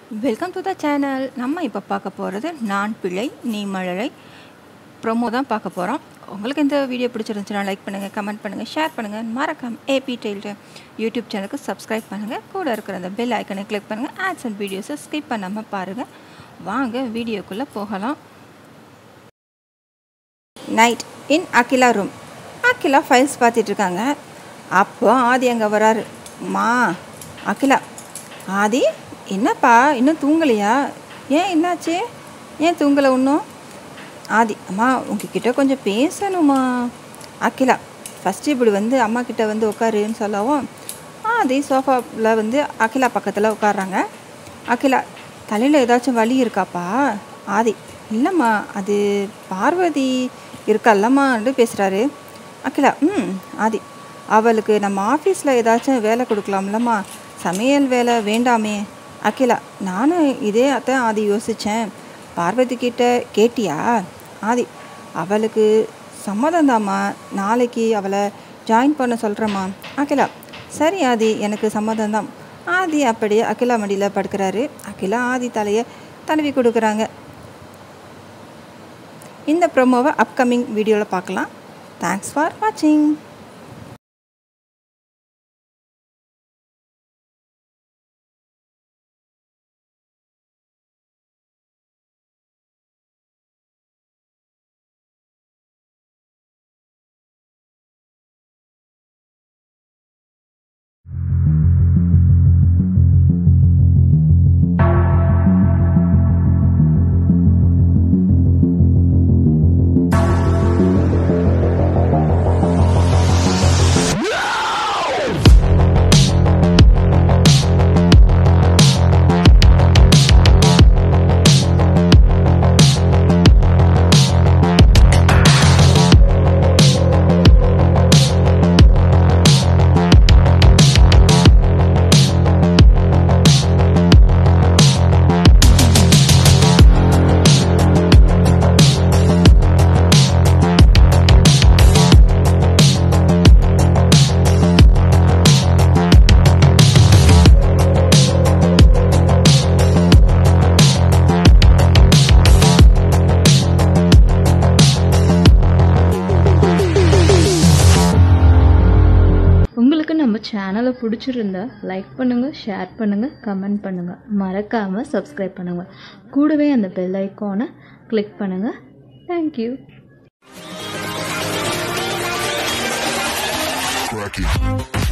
Welcome to the channel நம்ம இப்போ பார்க்க போகிறது நான் பிள்ளை நீ மழலை ப்ரொமோ தான் பார்க்க போகிறோம் உங்களுக்கு இந்த வீடியோ பிடிச்சிருந்துச்சுன்னா லைக் பண்ணுங்கள் கமெண்ட் பண்ணுங்கள் ஷேர் பண்ணுங்கள் மறக்காம ஏபி டெய்ல்டு யூடியூப் சேனலுக்கு சப்ஸ்கிரைப் பண்ணுங்கள் கூட இருக்கிற அந்த பெல் ஐக்கனை கிளிக் பண்ணுங்கள் ஆட்ஸ் அண்ட் வீடியோஸை ஸ்கிப் பண்ணாமல் பாருங்கள் வாங்க வீடியோக்குள்ளே போகலாம் night in Akila room Akila files பார்த்துட்டு இருக்காங்க அப்போ ஆதி அங்கே வராரு மா அகிலா ஆதி என்னப்பா இன்னும் தூங்கலையா ஏன் என்னாச்சு ஏன் தூங்கலை இன்னும் ஆதி அம்மா உங்ககிட்ட கொஞ்சம் பேசணுமா அகிலா ஃபஸ்ட்டு இப்படி வந்து அம்மா கிட்ட வந்து உட்காருன்னு சொல்லவும் ஆதி சோஃபாவில் வந்து அகிலா பக்கத்தில் உட்காடுறாங்க அகிலா தலையில் ஏதாச்சும் வலி இருக்காப்பா ஆதி இல்லைம்மா அது பார்வதி இருக்கல்லம்மான்னு பேசுகிறாரு அகிலா ம் ஆதி அவளுக்கு நம்ம ஆஃபீஸில் ஏதாச்சும் வேலை கொடுக்கலாம்லம்மா சமையல் வேலை வேண்டாமே அகிலா நானும் இதே அதான் ஆதி யோசித்தேன் பார்வதி கிட்ட கேட்டியா ஆதி அவளுக்கு சம்மதம்தாம்மா நாளைக்கு அவளை ஜாயின் பண்ண சொல்கிறேம்மா அகிலா சரி ஆதி எனக்கு சம்மதம்தான் ஆதி அப்படியே அகிலா மடியில் படுக்கிறாரு அகிலா ஆதி தலையை தடவி கொடுக்குறாங்க இந்த ப்ரொமோவை அப்கமிங் வீடியோவில் பார்க்கலாம் தேங்க்ஸ் ஃபார் வாட்சிங் உங்களுக்கு நம்ம சேனலை பிடிச்சிருந்தா லைக் பண்ணுங்கள் ஷேர் பண்ணுங்கள் கமெண்ட் பண்ணுங்கள் மறக்காமல் சப்ஸ்கிரைப் பண்ணுங்கள் கூடவே அந்த பெல் ஐக்கானை கிளிக் பண்ணுங்கள் தேங்க்யூ Cracky.